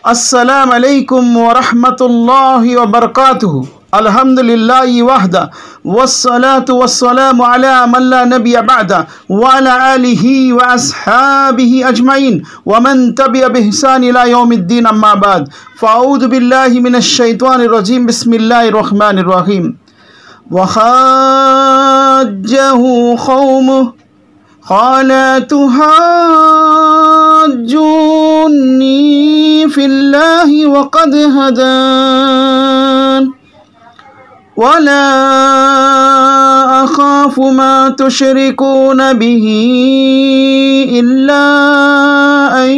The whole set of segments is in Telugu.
السلام عليكم ورحمة الله وبركاته الحمد لله وحده والصلاة والسلام على من لا نبي بعده وعلى آله وأصحابه أجمعين ومن تبع بإحسان إلى يوم الدين أما بعد فأعوذ بالله من الشيطان الرجيم بسم الله الرحمن الرحيم وحاجه قومه قال تحاجوني في الله وقد هدان ولا أخاف ما تشركون به إلا أن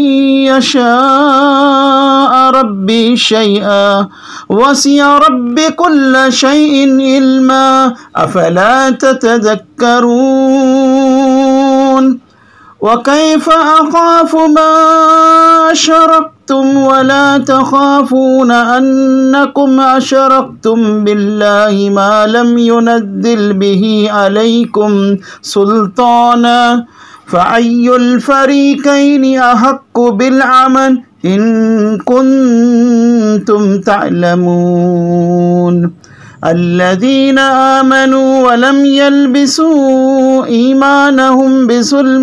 يشاء ربي شيئا وسع ربي كل شيء علما أفلا تتذكرون وكيف أخاف ما أشركتم ولا تخافون أنكم أشركتم بالله ما لم ينزل به عليكم سلطانا فأي الفريقين أحق بالعمل إن كنتم تعلمون الذين آمنوا ولم يلبسوا إيمانهم بظلم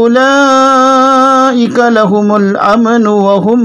أولئك لهم الأمن وهم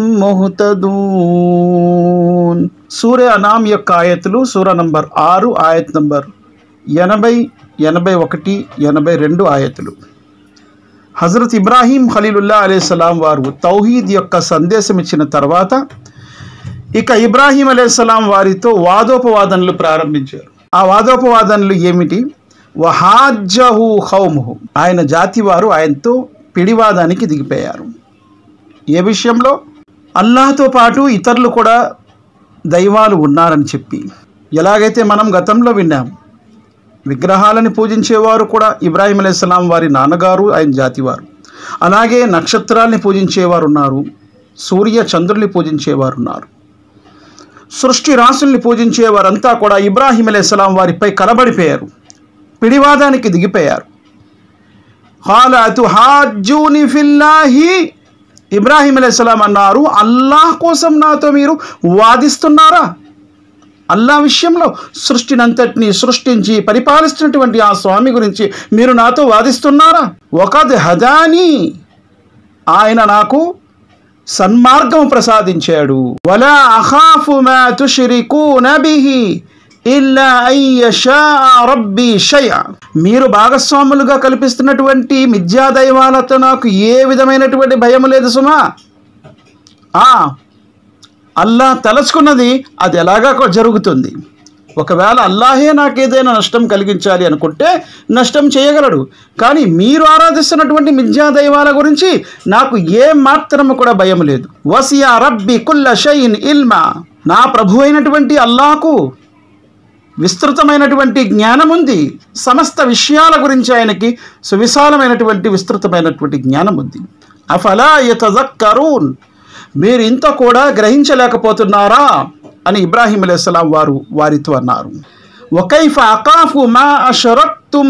مهتدون సూర్య అనామ్ యొక్క ఆయతులు సూర నంబర్ ఆరు ఆయత్ నంబర్ ఎనభై ఎనభై ఒకటి ఎనభై రెండు ఆయతులు హజరత్ ఇబ్రాహీం ఖలీలుల్లా అలైహిస్సలాం వారు తౌహీద్ యొక్క సందేశం ఇచ్చిన తర్వాత ఇక ఇబ్రాహీం అలైహిస్సలాం వారితో వాదోపవాదనలు ప్రారంభించారు ఆ వాదోపవాదనలు ఏమిటి వహాజహు హౌముహు ఆయన జాతి వారు ఆయనతో పిడివాదానికి దిగిపోయారు ఏ విషయంలో అల్లాహతో పాటు ఇతరులు కూడా దైవాలు ఉన్నారని చెప్పి ఎలాగైతే మనం గతంలో విన్నాం విగ్రహాలని పూజించేవారు కూడా ఇబ్రాహీం అలైహిస్సలాం వారి నాన్నగారు ఆయన జాతివారు అలాగే నక్షత్రాల్ని పూజించేవారు ఉన్నారు సూర్య చంద్రుల్ని పూజించేవారు ఉన్నారు సృష్టి రాసుల్ని పూజించే వారంతా కూడా ఇబ్రాహీం అలైహిస్సలాం వారిపై కలబడిపోయారు పిడివాదానికి దిగిపోయారు హాలతు హాజూని ఫిల్లాహి ఇబ్రాహీం అలైహిస్సలాం అన్నారు అల్లాహ్ కోసం నాతో మీరు వాదిస్తున్నారా అల్లా విషయంలో సృష్టినంతటిని సృష్టించి పరిపాలిస్తున్నటువంటి ఆ స్వామి గురించి మీరు నాతో వాదిస్తున్నారా ఒకది హదాని ఆయన నాకు సన్మార్గం ప్రసాదించాడు వలా అఖాఫు మా తుష్రికూన బిహి ఇల్లా అయ్యషా రబ్బీ షయ మీరు భాగస్వాములుగా కల్పిస్తున్నటువంటి మిథ్యా దైవాలతో నాకు ఏ విధమైనటువంటి భయం లేదు సుమా ఆ అల్లా తలచుకున్నది అది ఎలాగా జరుగుతుంది ఒకవేళ అల్లాహే నాకేదైనా నష్టం కలిగించాలి అనుకుంటే నష్టం చేయగలడు కానీ మీరు ఆరాధిస్తున్నటువంటి మిథ్యా దైవాల గురించి నాకు ఏ మాత్రము కూడా భయం లేదు వసియా రబ్బి కుల్ల షైన్ ఇల్మా నా ప్రభు అయినటువంటి అల్లాకు విస్తృతమైనటువంటి జ్ఞానం ఉంది సమస్త విషయాల గురించి ఆయనకి సువిశాలమైనటువంటి విస్తృతమైనటువంటి జ్ఞానం ఉంది అఫలా యతజక్కరూన్ మీరు ఇంత కూడా గ్రహించలేకపోతున్నారా అని ఇబ్రాహీం అలైహిస్సలాం వారు వారితో అన్నారు వకైఫ అకాఫు మా అషరక్తుం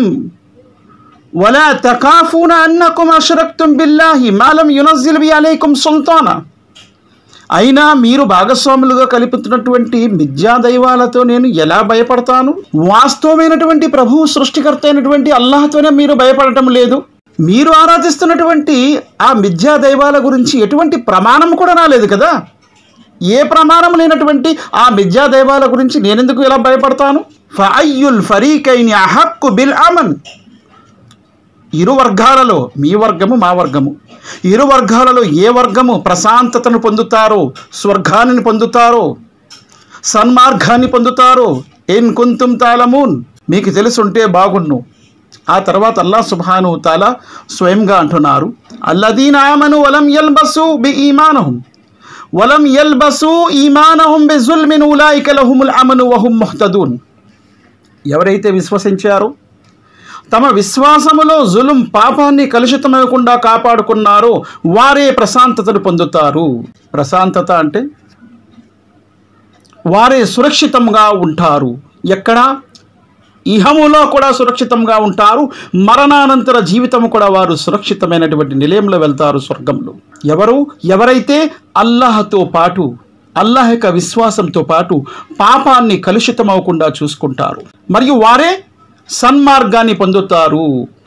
వలా తకాఫూన అన్నకుం అషరక్తుం బిల్లాహి మాలం యునజ్జిల్ బి అలైకుం సుల్తానా అయినా మీరు భాగస్వాములుగా కలుపుతున్నటువంటి మిథ్యా దైవాలతో నేను ఎలా భయపడతాను వాస్తవమైనటువంటి ప్రభువు సృష్టికర్త అయినటువంటి అల్లాహతోనే మీరు భయపడటం లేదు మీరు ఆరాధిస్తున్నటువంటి ఆ మిథ్యా దైవాల గురించి ఎటువంటి ప్రమాణం కూడా రాలేదు కదా ఏ ప్రమాణం లేనటువంటి ఆ మిథ్యా దైవాల గురించి నేనెందుకు ఇలా భయపడతాను ఫఅయ్యుల్ ఫరీకైని అహక్కు బిల్ అమన్ ఇరు వర్గాలలో మీ వర్గము మా వర్గము ఇరు వర్గాలలో ఏ వర్గము ప్రశాంతతను పొందుతారో స్వర్గాన్ని పొందుతారో సన్మార్గాన్ని పొందుతారో ఏం కుంతుం తాళమూన్ మీకు తెలుసుంటే బాగుండు ఆ తర్వాత అల్లా సుబ్హాను తాలా స్వయంగా అంటున్నారు అల్లదీన ఆమను వలం యల్బసు బి ఈమానహుం వలం యల్బసు ఈమానహుం బి జుల్మిన్ ఉలాయిక లహుముల్ అమను వహుం ముహ్తదూన్ ఎవరైతే విశ్వసించారో తమ విశ్వాసములో జులుం పాపాన్ని కలుషితమవకుండా కాపాడుకున్నారో వారే ప్రశాంతతను పొందుతారు ప్రశాంతత అంటే వారే సురక్షితంగా ఉంటారు ఎక్కడ ఇహములో కూడా సురక్షితంగా ఉంటారు మరణానంతర జీవితం కూడా వారు సురక్షితమైనటువంటి నిలయంలో వెళ్తారు స్వర్గంలో ఎవరు ఎవరైతే అల్లాహతో పాటు అల్లాహ్ యొక్క విశ్వాసంతో పాటు పాపాన్ని కలుషితం అవ్వకుండా చూసుకుంటారు మరియు వారే సన్మార్గాన్ని పొందుతారు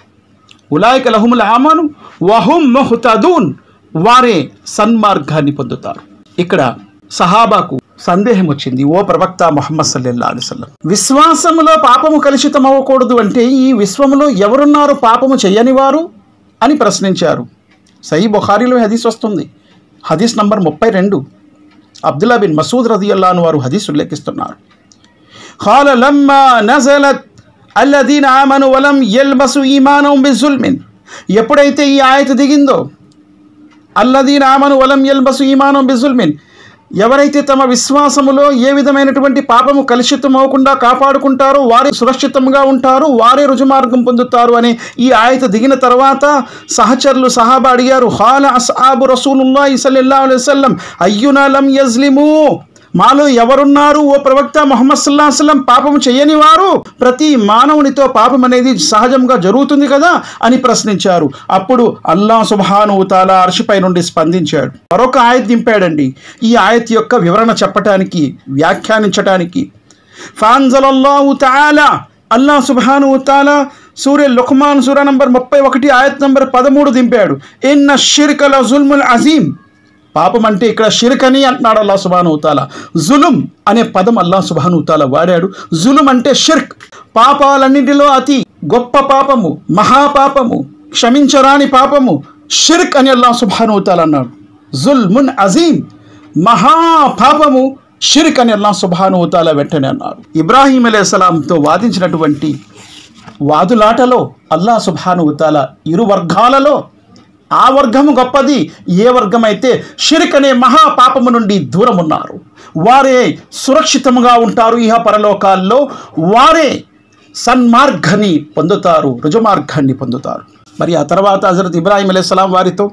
ఉలాయిక లహుముల ఆమాను వహుం మొహతదూన్ వారే సన్మార్గాన్ని పొందుతారు ఇక్కడ సహాబాకు సందేహం వచ్చింది ఓ ప్రవక్త మొహమ్మద్ సల్లెల్లా అలిసల్లం విశ్వాసములో పాపము కలుషితం అవ్వకూడదు అంటే ఈ విశ్వములో ఎవరున్నారు పాపము చెయ్యని వారు అని ప్రశ్నించారు సహీ బుఖారీలో హదీస్ వస్తుంది హదీస్ నంబర్ ముప్పై రెండు అబ్దుల్లా బిన్ మసూద్ రదియల్లాను వారు హదీస్ ఉల్లేఖిస్తున్నారు قال لما نزلت الذين آمنوا ولم يلبسوا إيمانهم بظلم ఎప్పుడైతే ఈ ఆయత దిగిందో అల్లదీన్ ఆమను వలం యల్బసు ఈమానం బిజుల్మిన్ ఎవరైతే తమ విశ్వాసములో ఏ విధమైనటువంటి పాపము కలుషితం అవ్వకుండా కాపాడుకుంటారో వారే సురక్షితంగా ఉంటారు వారే రుజుమార్గం పొందుతారు అనే ఈ ఆయత దిగిన తర్వాత సహచరులు సహాబా అడిగారు హాల అస్ఆబు రసూలుల్లాహి సల్లల్లాహు అలైహి వసల్లం అయ్యునా లం యజ్లిము మాలో ఎవరున్నారు ఓ ప్రవక్త మొహమ్మద్ సల్లా వసల్లం పాపము చేయని వారు ప్రతి మానవునితో పాపం అనేది సహజంగా జరుగుతుంది కదా అని ప్రశ్నించారు అప్పుడు అల్లా సుబ్హాను తాలా అర్షిపై నుండి స్పందించాడు మరొక ఆయత్ దింపాడండి ఈ ఆయత్ యొక్క వివరణ చెప్పటానికి వ్యాఖ్యానించటానికి ఫాన్జలల్లాహు తాలా అల్లా సుబ్హాను తాలా సూర్య లుక్మాన్ సూర నంబర్ ముప్పై ఒకటి ఆయత్ నంబర్ పదమూడు దింపాడు ఇన్న షిర్కల జుల్ముల్ అజీం పాపం అంటే ఇక్కడ షిర్క్ అని అంటున్నాడు అల్లా సుబానుతాల జులుం అనే పదం అల్లా సుబానుతాల వాడాడు జులుం అంటే షిర్క్ పాపాలన్నింటిలో అతి గొప్ప పాపము మహాపాపము క్షమించరాని పాపము షిర్క్ అని అల్లా సుబానుతాల అన్నాడు జుల్మున్ అజీం మహాపాపము షిర్క్ అని అల్లా సుబానుతాల వెంటనే అన్నాడు ఇబ్రాహీం అలైహిస్సలాంతో వాదించినటువంటి వాదులాటలో అల్లా సుబానుతాల ఇరు వర్గాలలో ఆ వర్గము గొప్పది ఏ వర్గం అయితే షిరిక్ అనే మహాపాపము నుండి దూరం ఉన్నారు వారే సురక్షితముగా ఉంటారు ఇహ పరలోకాల్లో వారే సన్మార్గాన్ని పొందుతారు రుజుమార్గాన్ని పొందుతారు మరి ఆ తర్వాత హజరత్ ఇబ్రాహిం అలైహిస్సలాం వారితో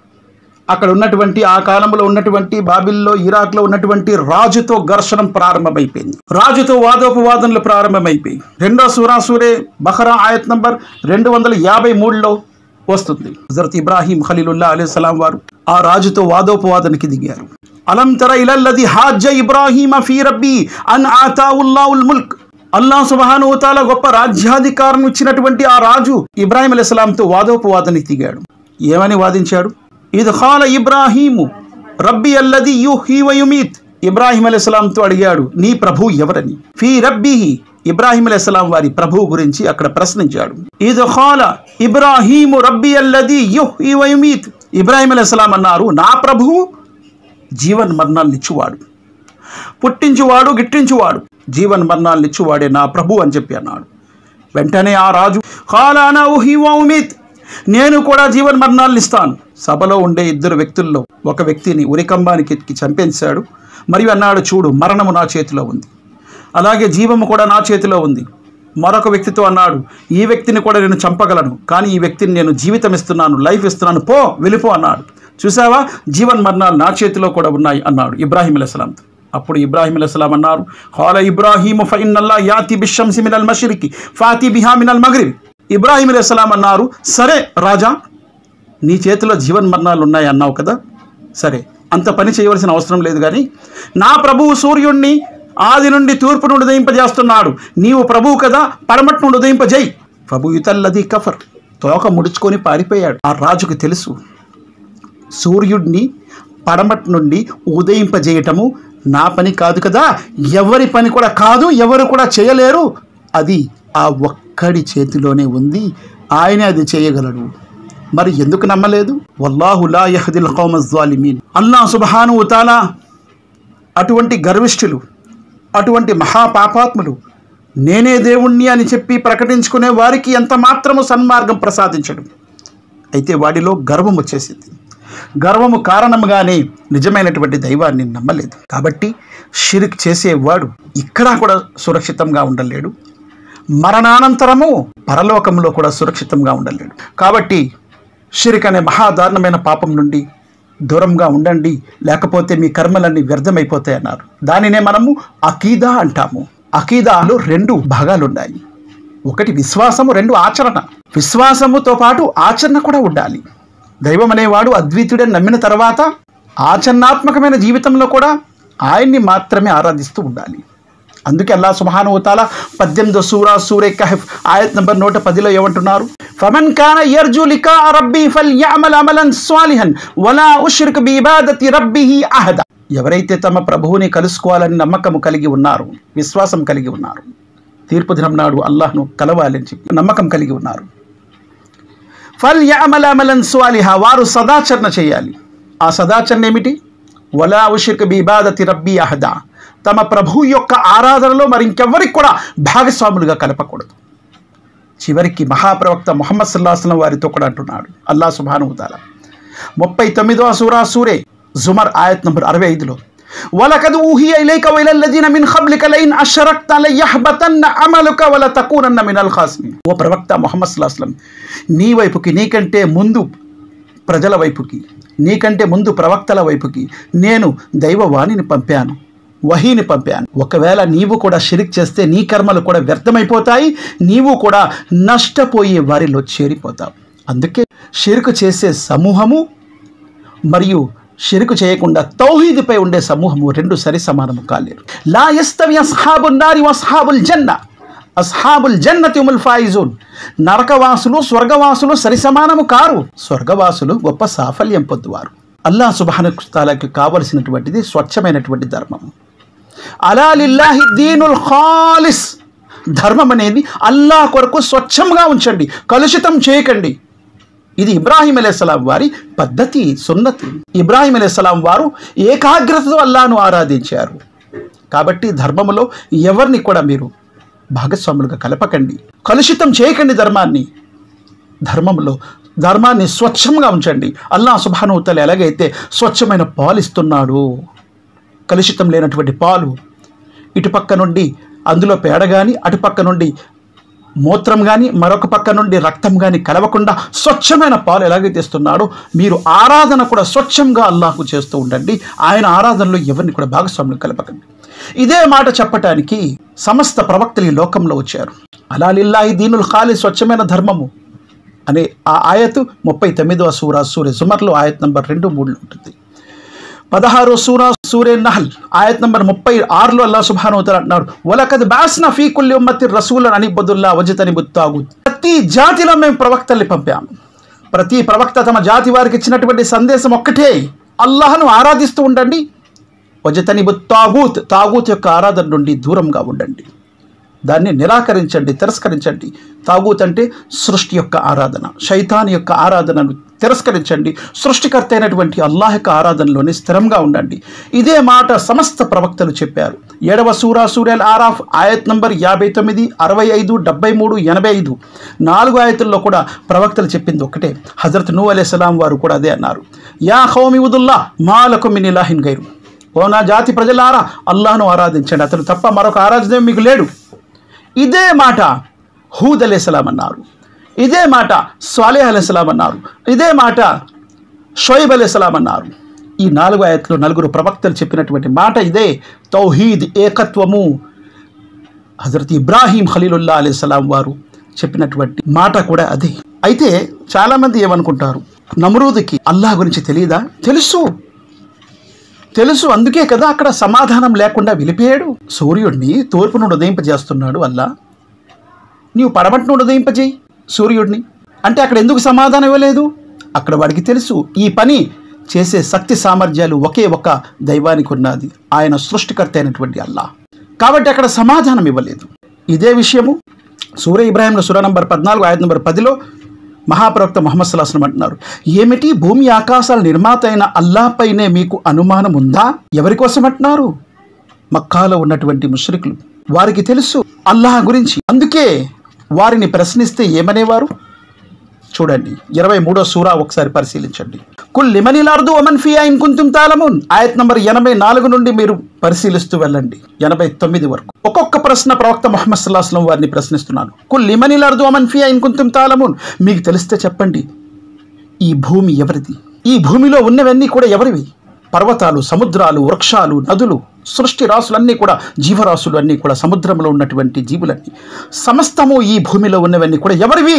అక్కడ ఉన్నటువంటి ఆ కాలంలో ఉన్నటువంటి బాబిల్లో ఇరాక్లో ఉన్నటువంటి రాజుతో ఘర్షణం ప్రారంభమైపోయింది రాజుతో వాదోపవాదనలు ప్రారంభమైపోయి రెండో సూరా సూరే బహరా ఆయత్ నంబర్ రెండు వందల యాభై మూడులో వస్తుంది హజరత్ ఇబ్రాహీం ఖలీలుల్లా అలైహిస్సలాం వారు ఆ రాజుతో వాదోపవాదనకి దిగారు అలం తర ఇలల్లది హాజ ఇబ్రాహీమ ఫీ రబ్బీ అన్ ఆతావుల్లాహుల్ ముల్క్ అల్లా సుబహాను తాల గొప్ప రాజ్యాధికారం ఇచ్చినటువంటి ఆ రాజు ఇబ్రాహీం అలైహిస్సలాంతో వాదోపవాదనకి దిగాడు ఏమని వాదించాడు ఇది ఖాల ఇబ్రాహీము రబ్బీ అల్లది యుహీ వయుమీత్ ఇబ్రాహీం అలైహిస్సలాంతో అడిగాడు నీ ప్రభు ఎవరని ఫీ రబ్బీహి ఇబ్రాహీం అలైహిస్సలాం వారి ప్రభు గురించి అక్కడ ప్రశ్నించాడు ఇది ఖాల ఇబ్రాహీము రబ్బీ అల్లది యుహీ వయుమీత్ ఇబ్రాహీం అలైహిస్సలాం అన్నారు నా ప్రభువు జీవన్ మరణాలను ఇచ్చువాడు పుట్టించువాడు గిట్టించువాడు జీవన్ మరణాలను ఇచ్చువాడే నా ప్రభు అని చెప్పి అన్నాడు వెంటనే ఆ రాజు ఖాలానా ఉహి ఉమీత్ నేను కూడా జీవన్ మరణాలను ఇస్తాను సభలో ఉండే ఇద్దరు వ్యక్తుల్లో ఒక వ్యక్తిని ఉరికంబానికి ఎక్కి చంపేశాడు మరియు అన్నాడు చూడు మరణము నా చేతిలో ఉంది అలాగే జీవము కూడా నా చేతిలో ఉంది మరొక వ్యక్తితో అన్నాడు ఈ వ్యక్తిని కూడా నేను చంపగలను కానీ ఈ వ్యక్తిని నేను జీవితం ఇస్తున్నాను లైఫ్ ఇస్తున్నాను పో వెళ్ళిపో అన్నాడు చూసావా జీవన్ మరణాలు నా చేతిలో కూడా ఉన్నాయి అన్నాడు ఇబ్రాహీం అలైహిస్సలాంతో అప్పుడు ఇబ్రాహీం అలైహిస్సలాం అన్నారు హాల ఇబ్రాహీము ఫైనల్లా యాతి బిషంసి మినల్ మషరికి ఫాతి బిహా మినల్ మగ్రిబ్ ఇబ్రాహీం అలైహిస్సలాం అన్నారు సరే రాజా నీ చేతిలో జీవన్ మరణాలు ఉన్నాయి అన్నావు కదా సరే అంత పని చేయవలసిన అవసరం లేదు కానీ నా ప్రభువు సూర్యుణ్ణి ఆది నుండి తూర్పు నుండి ఉదయింపజేస్తున్నాడు నీవు ప్రభువు కదా పడమటి నుండి ఉదయింపజేయి ప్రభు యుతల్లది కఫర్ తోక ముడుచుకొని పారిపోయాడు ఆ రాజుకు తెలుసు సూర్యుడిని పడమటి నుండి ఉదయింపజేయటము నా పని కాదు కదా ఎవరి పని కూడా కాదు ఎవరు కూడా చేయలేరు అది ఆ ఒక్కడి చేతిలోనే ఉంది ఆయనే అది చేయగలడు మరి ఎందుకు నమ్మలేదు వల్లాహు లా యహదిల్ కౌమ జాలిమీన్ అల్లా సుబ్హాను తాలా అటువంటి గర్విష్ఠులు అటువంటి మహాపాపాత్ములు నేనే దేవుణ్ణి అని చెప్పి ప్రకటించుకునే వారికి ఎంత మాత్రము సన్మార్గం ప్రసాదించడు అయితే వాడిలో గర్వం వచ్చేసింది గర్వము కారణంగానే నిజమైనటువంటి దైవాన్ని నమ్మలేదు కాబట్టి షిరిక్ చేసేవాడు ఇక్కడా కూడా సురక్షితంగా ఉండలేడు మరణానంతరము పరలోకంలో కూడా సురక్షితంగా ఉండలేడు కాబట్టి షిరిక్ అనే మహాదారుణమైన పాపం నుండి దూరంగా ఉండండి లేకపోతే మీ కర్మలన్నీ వ్యర్థమైపోతాయి అన్నారు దానినే మనము అకీదా అంటాము అకీదాలో రెండు భాగాలు ఉన్నాయి ఒకటి విశ్వాసము రెండు ఆచరణ విశ్వాసముతో పాటు ఆచరణ కూడా ఉండాలి దైవం అనేవాడు అద్వితీయుడని నమ్మిన తర్వాత ఆచరణాత్మకమైన జీవితంలో కూడా ఆయన్ని మాత్రమే ఆరాధిస్తూ ఉండాలి అందుకే అల్లా సుబ్హానహు వతాల పద్దెనిమిదో సూరా సూరే కహఫ్ ఆయత్ నంబర్ నూట పదిలో ఏమంటున్నారు ఫమన్ కాన యర్జు లికా రబ్బి ఫల్ యఅమల్ అమలన్ స్వాలిహన్ వలా ఉష్రిక్ బి ఇబాదతి రబ్బిహి అహద ఎవరైతే తమ ప్రభువుని కలుసుకోవాలని నమ్మకం కలిగి ఉన్నారు విశ్వాసం కలిగి ఉన్నారు తీర్పు దినం నాడు అల్లాహ్ను కలవాలని చెప్పి నమ్మకం కలిగి ఉన్నారు ఫల్ యఅమల్ అమలన్ స్వాలిహ వారు సదాచరణ చేయాలి ఆ సదాచరణ ఏమిటి వలా ఉషిక్ బి ఇబాదతి రబ్బి అహదా తమ ప్రభు యొక్క ఆరాధనలో మరి ఇంకెవ్వరికి కూడా భాగస్వాములుగా కలపకూడదు చివరికి మహాప్రవక్త ముహమ్మద్ సల్లాహం వారితో కూడా అంటున్నాడు అల్లా సుభానుతాల ముప్పై తొమ్మిదవ సూరా సూరే జుమర్ ఆయత్ నంబర్ అరవై ఐదులో వలకద్ ఊహియ ఇలైక వైలల్లజీన మిన్ ఖబ్లిక లైన్ అషరక్త లయహబతన్న అమలుక వల తకూనన్న మినల్ ఖాస్మిన్ ఓ ప్రవక్త ముహమ్మద్ సల్లాహం నీ వైపుకి నీకంటే ముందు ప్రజల వైపుకి నీకంటే ముందు ప్రవక్తల వైపుకి నేను దైవవాణిని పంపాను వహీని పంపాను ఒకవేళ నీవు కూడా షిరిక్ చేస్తే నీ కర్మలు కూడా వ్యర్థమైపోతాయి నీవు కూడా నష్టపోయే వారిలో చేరిపోతావు అందుకే షిరుకు చేసే సమూహము మరియు షిరుకు చేయకుండా తౌహీదుపై ఉండే సమూహము రెండు సరి సమానము కాలేరు లా యస్తవి అస్హాబుల్ నారి వస్హాబుల్ జన్న అస్హాబుల్ జన్నతి ఉముల్ ఫాయిజూన్ నరకవాసులు స్వర్గవాసులు సరి సమానము కారు స్వర్గవాసులు గొప్ప సాఫల్యం పొందువారు అల్లా సుబానకు కావలసినటువంటిది స్వచ్ఛమైనటువంటి ధర్మము అలా లిల్లాహి దీనుల్ ఖాలిస్ ధర్మం అనేది అల్లా కొరకు స్వచ్ఛంగా ఉంచండి కలుషితం చేయకండి ఇది ఇబ్రాహీం అలైహిస్సలాం వారి పద్ధతి సున్నతి ఇబ్రాహీం అలైహిస్సలాం వారు ఏకాగ్రతతో అల్లాను ఆరాధించారు కాబట్టి ధర్మములో ఎవరిని కూడా మీరు భాగస్వాములుగా కలపకండి కలుషితం చేయకండి ధర్మాన్ని ధర్మంలో ధర్మాన్ని స్వచ్ఛంగా ఉంచండి అల్లా సుభానుతలు ఎలాగైతే స్వచ్ఛమైన పాలు ఇస్తున్నాడు కలుషితం లేనటువంటి పాలు ఇటుపక్క నుండి అందులో పేడ కానీ అటుపక్క నుండి మూత్రం కానీ మరొక పక్క నుండి రక్తం కానీ కలవకుండా స్వచ్ఛమైన పాలు ఎలాగైతే ఇస్తున్నాడో మీరు ఆరాధన కూడా స్వచ్ఛంగా అల్లాహకు చేస్తూ ఉండండి ఆయన ఆరాధనలో ఎవరిని కూడా భాగస్వాములు కలపకండి ఇదే మాట చెప్పటానికి సమస్త ప్రవక్తలు ఈ లోకంలో వచ్చారు అలా లిల్లాహి దీనుల్ ఖాళీ స్వచ్ఛమైన ధర్మము అనే ఆ ఆయతు ముప్పై తొమ్మిదవ సూరా సూర్య సుమర్లో ఆయత్ నంబర్ రెండు మూడులో ఉంటుంది పదహారో సూరా సూర్య నహల్ ఆయత్ నంబర్ ముప్పై ఆరులో అల్లా సుబ్హాను అంటున్నాడు వలకద్ బాస్న ఫీ కుల్లి ఉమ్మతి రసూలను అనిబదుల్లా వజతని బుత్తాగు ప్రతి జాతిలో మేము ప్రవక్తల్ని పంపాము ప్రతి ప్రవక్త తమ జాతి వారికి ఇచ్చినటువంటి సందేశం ఒక్కటే అల్లాహను ఆరాధిస్తూ ఉండండి వజతని తాగూత్ తాగూత్ యొక్క ఆరాధన నుండి దూరంగా ఉండండి దాన్ని నిరాకరించండి తిరస్కరించండి తాగూత్ అంటే సృష్టి యొక్క ఆరాధన శైతాన్ యొక్క ఆరాధనను తిరస్కరించండి సృష్టికర్త అయినటువంటి అల్లాహ్ యొక్క ఆరాధనలోనే స్థిరంగా ఉండండి ఇదే మాట సమస్త ప్రవక్తలు చెప్పారు ఏడవ సూరా సూర్యల్ ఆరాఫ్ ఆయత్ నంబర్ యాభై తొమ్మిది అరవై ఐదు డెబ్బై మూడు ఎనభై ఐదు నాలుగు ఆయతుల్లో కూడా ప్రవక్తలు చెప్పింది ఒకటే హజరత్ నూ అలైహిస్సలాం వారు కూడా అదే అన్నారు యా హౌమి ఉదుల్లా మాలకు మిన్ ఇలాహిన్ గైరు ఓ నా జాతి ప్రజలారా అల్లాహను ఆరాధించండి అతను తప్ప మరొక ఆరాధన మీకు లేడు ఇదే మాట హూద్ అలైహిస్సలాం అన్నారు ఇదే మాట స్వాలేహ్ అలైహిస్సలాం అన్నారు ఇదే మాట షోయిబ్ అలైహిస్సలాం అన్నారు ఈ నాలుగు ఆయత్లో నలుగురు ప్రవక్తలు చెప్పినటువంటి మాట ఇదే తౌహీద్ ఏకత్వము హజరత్ ఇబ్రాహీం ఖలీలుల్లా అలైహిస్సలాం వారు చెప్పినటువంటి మాట కూడా అదే అయితే చాలామంది ఏమనుకుంటారు నమరూదుకి అల్లాహ్ గురించి తెలియదా తెలుసు తెలుసు అందుకే కదా అక్కడ సమాధానం లేకుండా వెళ్ళిపోయాడు సూర్యుడిని తూర్పు నుండి ఉదయింపజేస్తున్నాడు అల్లా నీవు పడమటి నుండి ఉదయింపజేయి సూర్యుడిని అంటే అక్కడ ఎందుకు సమాధానం ఇవ్వలేదు అక్కడ వాడికి తెలుసు ఈ పని చేసే శక్తి సామర్థ్యాలు ఒకే ఒక దైవానికి ఉన్నది ఆయన సృష్టికర్త అయినటువంటి అల్లా కాబట్టి అక్కడ సమాధానం ఇవ్వలేదు ఇదే విషయము సూర్య ఇబ్రాహింలో సుర నంబర్ పద్నాలుగు ఆయత నంబర్ పదిలో మహాప్రవక్త మొహమ్మద్ సల్లాహం అంటున్నారు ఏమిటి భూమి ఆకాశాల నిర్మాత అయిన అల్లాపైనే మీకు అనుమానం ఉందా ఎవరి కోసం అంటున్నారు మక్కాలో ఉన్నటువంటి ముష్రికులు వారికి తెలుసు అల్లాహ్ గురించి అందుకే వారిని ప్రశ్నిస్తే ఏమనేవారు చూడండి ఇరవై మూడో సూరా ఒకసారి పరిశీలించండి కుల్ లిమనిల్ అర్దు ఒమన్ ఫియా ఇన్ కుంతుం తాలమున్ ఆయత్ నంబర్ ఎనభై నాలుగు నుండి మీరు పరిశీలిస్తూ వెళ్ళండి ఎనభై తొమ్మిది వరకు ఒక్కొక్క ప్రశ్న ప్రవక్త మొహమ్మద్ సల్లాహం వారిని ప్రశ్నిస్తున్నాను కుల్ లిమనిల్ అర్దు ఒమన్ ఫియా ఇన్ కుంతుం తాలమున్ మీకు తెలిస్తే చెప్పండి ఈ భూమి ఎవరిది ఈ భూమిలో ఉన్నవన్నీ కూడా ఎవరివి పర్వతాలు సముద్రాలు వృక్షాలు నదులు సృష్టి రాసులన్నీ కూడా జీవరాశులు అన్నీ కూడా సముద్రంలో ఉన్నటువంటి జీవులన్నీ సమస్తము ఈ భూమిలో ఉన్నవన్నీ కూడా ఎవరివి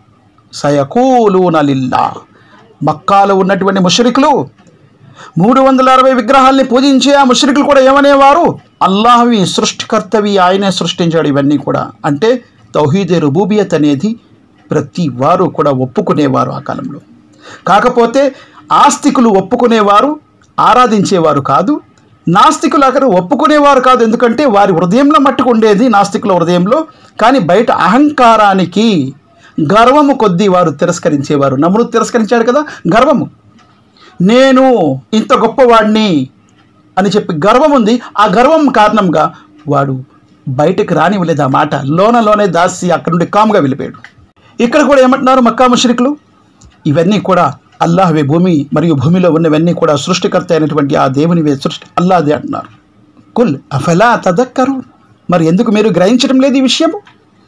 సయకూలూన లిల్లా మక్కాలో ఉన్నటువంటి ముషరికులు మూడు వందల అరవై విగ్రహాల్ని పూజించే ఆ ముషరికులు కూడా ఏమనేవారు అల్లాహవి సృష్టికర్తవి ఆయనే సృష్టించాడు ఇవన్నీ కూడా అంటే తౌహీదే రుబూబియత్ అనేది ప్రతి వారు కూడా ఒప్పుకునేవారు ఆ కాలంలో కాకపోతే ఆస్తికులు ఒప్పుకునేవారు ఆరాధించేవారు కాదు నాస్తికులు అక్కడ ఒప్పుకునేవారు కాదు ఎందుకంటే వారి హృదయంలో మట్టుకు ఉండేది నాస్తికుల హృదయంలో కానీ బయట అహంకారానికి గర్వము కొద్దీ వారు తిరస్కరించేవారు నమ్మును తిరస్కరించాడు కదా గర్వము నేను ఇంత గొప్పవాడిని అని చెప్పి గర్వం ఉంది ఆ గర్వం కారణంగా వాడు బయటకు రానివ్వలేదు ఆ మాట లోన లోనే దాసి అక్కడ నుండి కాముగా వెళ్ళిపోయాడు ఇక్కడ కూడా ఏమంటున్నారు మక్కా ముషరికులు ఇవన్నీ కూడా అల్లాహవే భూమి మరియు భూమిలో ఉన్నవన్నీ కూడా సృష్టికర్త అయినటువంటి ఆ దేవునివే సృష్టి అల్లాదే అంటున్నారు కుల్ అఫలా తదక్కరు మరి ఎందుకు మీరు గ్రహించడం లేదు ఈ విషయము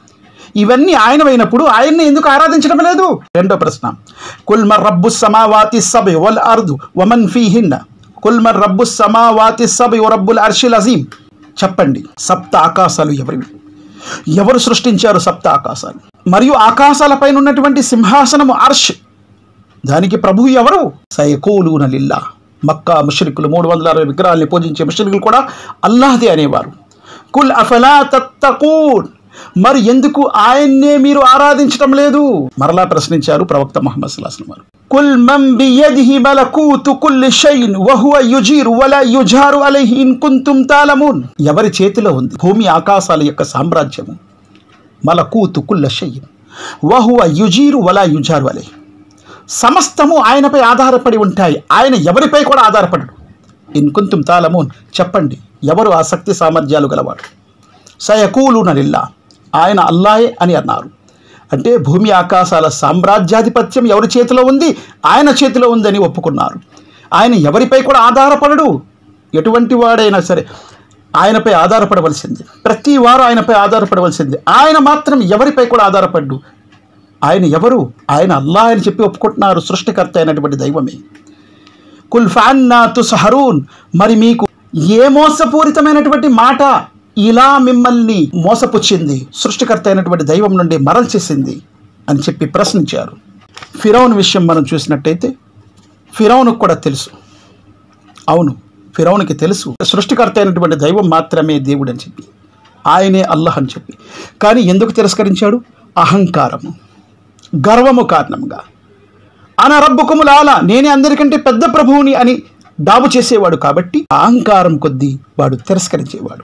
ఇవన్నీ ఆయనమైనప్పుడు ఆయన్ని ఎందుకు ఆరాధించడం లేదు రెండో ప్రశ్న కుల్ మర్ రబ్బు సమావాతి సబ్ వల్ అర్దు వమన్ ఫీహిన్న కుల్ మర్ రబ్బు సమావాతి సబ్ రబ్బుల్ అర్షిల్ అజీం చెప్పండి సప్త ఆకాశాలు ఎవరివి ఎవరు సృష్టించారు సప్త ఆకాశాలు మరియు ఆకాశాలపైన ఉన్నటువంటి సింహాసనము అర్ష్ దానికి ప్రభు ఎవరు సయకూలూన లిల్లా మక్కా ముషరికులు మూడు వందల అరవై విగ్రహాల్ని పూజించే ముషరికులు కూడా అల్లాహదే అనేవారు కుల్ అఫలా తత్తకూన్ మరి ఎందుకు ఆయన్నే మీరు ఆరాధించటం లేదు మరలా ప్రశ్నించారు ప్రవక్త మహమ్మద్ సుల్లాహం వారు కుల్ మం బియదిహి మలకూతు కుల్లి షైన్ వహువ యుజీరు వల యుజారు అలైహి ఇన్ కుంతుం తాలమూన్ ఎవరి చేతిలో ఉంది భూమి ఆకాశాల యొక్క సామ్రాజ్యము మలకూతు కుల్ల షైన్ వహువ యుజీరు వల యుజారు అలైహి సమస్తము ఆయనపై ఆధారపడి ఉంటాయి ఆయన ఎవరిపై కూడా ఆధారపడడు ఇన్కుంతుం తాలమూన్ చెప్పండి ఎవరు ఆ శక్తి సామర్థ్యాలు గలవాడు సయకూలున లిల్లా ఆయన అల్లాయే అని అన్నారు అంటే భూమి ఆకాశాల సామ్రాజ్యాధిపత్యం ఎవరి చేతిలో ఉంది ఆయన చేతిలో ఉందని ఒప్పుకున్నారు ఆయన ఎవరిపై కూడా ఆధారపడడు ఎటువంటి వాడైనా సరే ఆయనపై ఆధారపడవలసింది ప్రతి వారు ఆయనపై ఆధారపడవలసింది ఆయన మాత్రం ఎవరిపై కూడా ఆధారపడ్డు ఆయన ఎవరు ఆయన అల్లా అని చెప్పి ఒప్పుకుంటున్నారు సృష్టికర్త అయినటువంటి దైవమే కుల్ ఫాన్నా తుసహరూన్ మరి మీకు ఏ మోసపూరితమైనటువంటి మాట ఇలా మిమ్మల్ని మోసపుచ్చింది సృష్టికర్త అయినటువంటి దైవం నుండి మరల్చేసింది అని చెప్పి ప్రశ్నించారు ఫిరౌన్ విషయం మనం చూసినట్టయితే ఫిరౌన్కు కూడా తెలుసు అవును ఫిరౌన్కి తెలుసు సృష్టికర్త అయినటువంటి దైవం మాత్రమే దేవుడు అని చెప్పి ఆయనే అల్లహ్ అని చెప్పి కానీ ఎందుకు తిరస్కరించాడు అహంకారము గర్వము కారణంగా అన రబ్బుకుములాల నేనే అందరికంటే పెద్ద ప్రభువుని అని డాబు చేసేవాడు కాబట్టి అహంకారం కొద్దీ వాడు తిరస్కరించేవాడు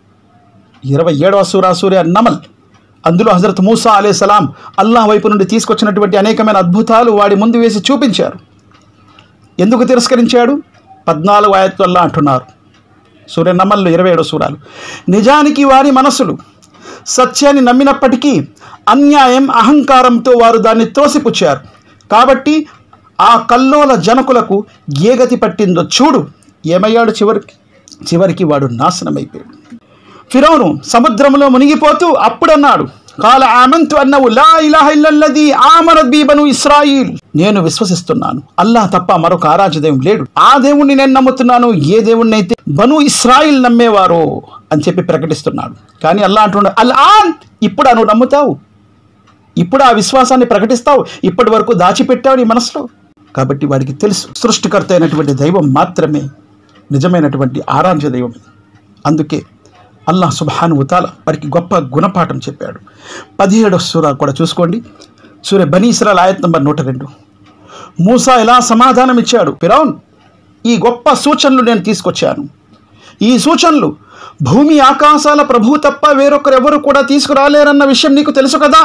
ఇరవై ఏడవ సూరా సూర్య నమల్ అందులో హజరత్ మూసా అలే సలాం అల్లాహ్ వైపు నుండి తీసుకొచ్చినటువంటి అనేకమైన అద్భుతాలు వాడి ముందు వేసి చూపించారు ఎందుకు తిరస్కరించాడు పద్నాలుగు ఆయత్వల్లా అంటున్నారు సూర్య నమల్లో ఇరవై ఏడో సూరాలు నిజానికి వారి మనసులు సత్యాన్ని నమ్మినప్పటికీ అన్యాయం అహంకారంతో వారు దాన్ని త్రోసిపుచ్చారు కాబట్టి ఆ కల్లోల జనకులకు ఏ గతి పట్టిందో చూడు ఏమయ్యాడు చివరికి చివరికి వాడు నాశనమైపోయాడు ఫిరౌను సముద్రంలో మునిగిపోతూ అప్పుడన్నాడు కాల ఆమంతు అన్నవు లా ఇలాహ ఇల్లల్లది ఆమనత్ బీ బను ఇస్రాయిల్ నేను విశ్వసిస్తున్నాను అల్లాహ్ తప్ప మరొక ఆరాధ్య లేడు ఆ దేవుణ్ణి నేను నమ్ముతున్నాను ఏ దేవుణ్ణి అయితే బను ఇస్రాయిల్ నమ్మేవారో అని చెప్పి ప్రకటిస్తున్నాడు కానీ అల్లా అంటున్నాడు అల్ ఆన్ ఇప్పుడు నువ్వు నమ్ముతావు ఇప్పుడు ఆ విశ్వాసాన్ని ప్రకటిస్తావు ఇప్పటి వరకు దాచిపెట్టావు నీ మనసులో కాబట్టి వాడికి తెలుసు సృష్టికర్త అయినటువంటి దైవం మాత్రమే నిజమైనటువంటి ఆరాధ్య దైవం అందుకే అల్లాహ్ సుబ్హాను ఉతాల వారికి గొప్ప గుణపాఠం చెప్పాడు పదిహేడవ సూర కూడా చూసుకోండి సూర్య బనీ ఇస్రాల్ ఆయత్ నంబర్ నూట రెండు మూసా ఎలా సమాధానం ఇచ్చాడు ఫిరౌన్ ఈ గొప్ప సూచనలు నేను తీసుకొచ్చాను ఈ సూచనలు భూమి ఆకాశాల ప్రభు తప్ప వేరొకరెవరు కూడా తీసుకురాలేరన్న విషయం నీకు తెలుసు కదా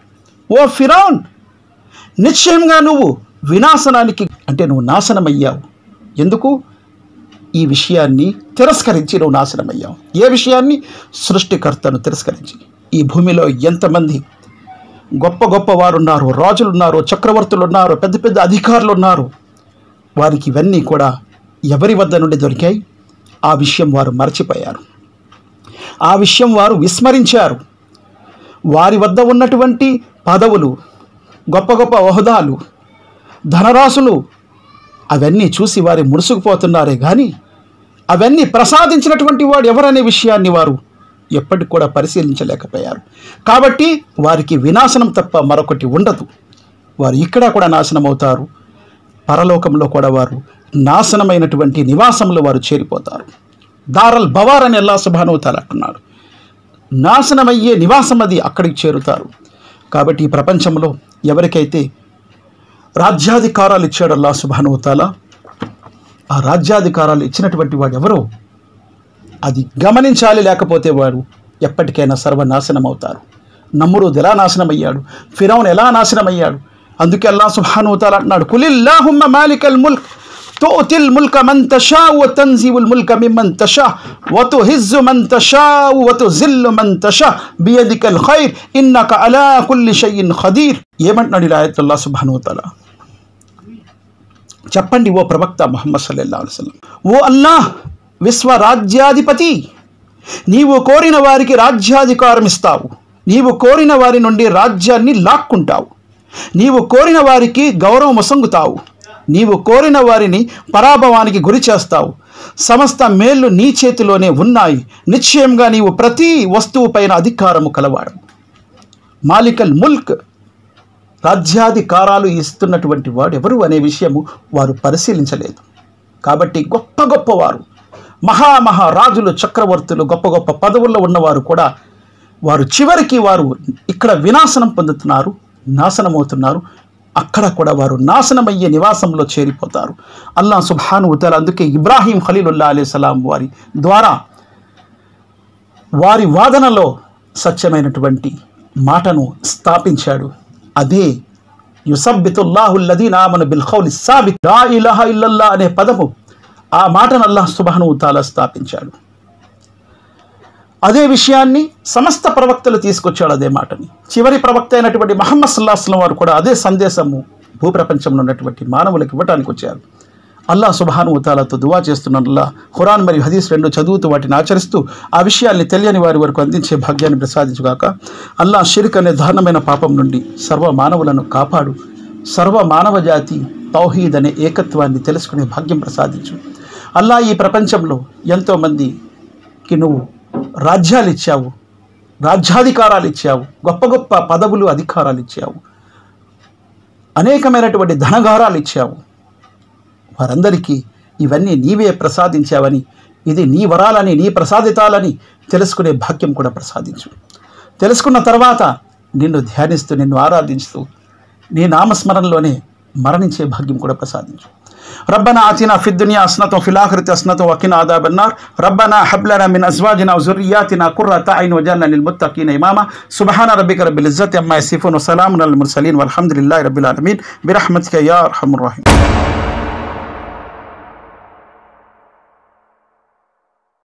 ఓ ఫిరౌన్ నిశ్చయంగా నువ్వు వినాశనానికి అంటే నువ్వు నాశనమయ్యావు ఎందుకు ఈ విషయాన్ని తిరస్కరించి నువ్వు నాశనమయ్యావు ఏ విషయాన్ని సృష్టికర్తను తిరస్కరించి ఈ భూమిలో ఎంతమంది గొప్ప గొప్ప వారు ఉన్నారు రాజులు ఉన్నారు చక్రవర్తులు ఉన్నారు పెద్ద పెద్ద అధికారులు ఉన్నారు వారికి ఇవన్నీ కూడా ఎవరి వద్ద నుండి దొరికాయి ఆ విషయం వారు మరచిపోయారు ఆ విషయం వారు విస్మరించారు వారి వద్ద ఉన్నటువంటి పదవులు గొప్ప గొప్ప హోదాలు ధనరాశులు అవన్నీ చూసి వారి ముడుసుకుపోతున్నారే కానీ అవన్నీ ప్రసాదించినటువంటి వాడు ఎవరనే విషయాన్ని వారు ఎప్పటికి కూడా పరిశీలించలేకపోయారు కాబట్టి వారికి వినాశనం తప్ప మరొకటి ఉండదు వారు ఇక్కడ కూడా నాశనం అవుతారు పరలోకంలో కూడా వారు నాశనమైనటువంటి నివాసంలో వారు చేరిపోతారు దారల్ బవార్ అని అల్లా సుభానవుతారు అంటున్నాడు నాశనమయ్యే నివాసం అది అక్కడికి చేరుతారు కాబట్టి ఈ ప్రపంచంలో ఎవరికైతే రాజ్యాధికారాలు ఇచ్చాడు అల్లా సుభానవుతాల ఆ రాజ్యాధికారాలు ఇచ్చినటువంటి వాడు ఎవరో అది గమనించాలి లేకపోతే వాడు ఎప్పటికైనా సర్వనాశనం అవుతారు నమ్మురుద్ ఎలా నాశనం అయ్యాడు ఫిరౌన్ ఎలా నాశనం అయ్యాడు అందుకే అల్లా సుబ్హాను తాలా అంటున్నాడు కులిల్లాహుమ్మ మాలికల్ ముల్క్ تؤتي الملك من تشاء وتنزع الملك ممن تشاء وتهز من تشاء وتذل من تشاء بيدك الخير انك على كل شيء قدير ఏమంటున్నాడు ఈ ఆయత్ అల్లా సుబ్హాను తాలా చెప్పండి ఓ ప్రవక్త ముహమ్మద్ సల్లల్లాహు అలైహి వసల్లం ఓ అల్లాహ్ విశ్వ రాజ్యాధిపతి నీవు కోరిన వారికి రాజ్యాధికారం ఇస్తావు నీవు కోరిన వారి నుండి రాజ్యాన్ని లాక్కుంటావు నీవు కోరిన వారికి గౌరవం ఒసంగుతావు నీవు కోరిన వారిని పరాభవానికి గురి చేస్తావు సమస్త మేళ్ళు నీ చేతిలోనే ఉన్నాయి నిశ్చయంగా నీవు ప్రతి వస్తువు పైన అధికారము కలవాడు మాలికల్ ముల్క్ రాజ్యాధికారాలు ఇస్తున్నటువంటి వాడు ఎవరు అనే విషయము వారు పరిశీలించలేదు కాబట్టి గొప్ప గొప్పవారు మహామహా రాజులు చక్రవర్తులు గొప్ప గొప్ప పదవుల్లో ఉన్నవారు కూడా వారు చివరికి వారు ఇక్కడ వినాశనం పొందుతున్నారు నాశనమవుతున్నారు అక్కడ కూడా వారు నాశనమయ్యే నివాసంలో చేరిపోతారు అల్లా సుబ్హాను ఉతాల అందుకే ఇబ్రాహీం ఖలీలుల్లా అలీ సలాం వారి ద్వారా వారి వాదనలో సత్యమైనటువంటి మాటను స్థాపించాడు అదే యుసబ్బితుల్లాహుల్లదీన్ ఆమను బిల్ ఖౌలి సాబిత్ లా ఇలాహ ఇల్లల్లా అనే పదము ఆ మాటను అల్లాహ్ సుబ్హాను తాలా స్థాపించాడు అదే విషయాన్ని సమస్త ప్రవక్తలు తీసుకొచ్చాడు అదే మాటని చివరి ప్రవక్త అయినటువంటి మహమ్మద్ సల్లాహస్లం వారు కూడా అదే సందేశము భూప్రపంచంలో ఉన్నటువంటి మానవులకు ఇవ్వడానికి వచ్చారు అల్లా సుబాను ఉతాలతో దువా చేస్తున్నల్లా ఖురాన్ మరియు హదీస్ రెండు చదువుతూ వాటిని ఆచరిస్తూ ఆ విషయాల్ని తెలియని వారి వరకు అందించే భాగ్యాన్ని ప్రసాదించుగాక అల్లా షిరిక్ అనే దారుణమైన పాపం నుండి సర్వ మానవులను కాపాడు సర్వ మానవ జాతి తౌహీద్ అనే ఏకత్వాన్ని తెలుసుకునే భాగ్యం ప్రసాదించు అల్లా ఈ ప్రపంచంలో ఎంతోమందికి నువ్వు రాజ్యాలు ఇచ్చావు రాజ్యాధికారాలు ఇచ్చావు గొప్ప గొప్ప పదవులు అధికారాలు ఇచ్చావు అనేకమైనటువంటి ధనగారాలు ఇచ్చావు వారందరికీ ఇవన్నీ నీవే ప్రసాదించావని ఇది నీ వరాలని నీ ప్రసాదితాలని తెలుసుకునే భాగ్యం కూడా ప్రసాదించు తెలుసుకున్న తర్వాత నిన్ను ధ్యానిస్తూ నిన్ను ఆరాధించుతూ నీ నామస్మరణలోనే మరణించే భాగ్యం కూడా ప్రసాదించు ربنا آتنا في الدنيا حسنة وفي الآخرة حسنة وقنا عذاب النار ربنا هب لنا من أزواجنا وذرياتنا قرة أعين وجعلنا للمتقين إماما سبحان ربك رب العزة عما يصفون وسلام على المرسلين والحمد لله رب العالمين برحمتك يا أرحم الراحمين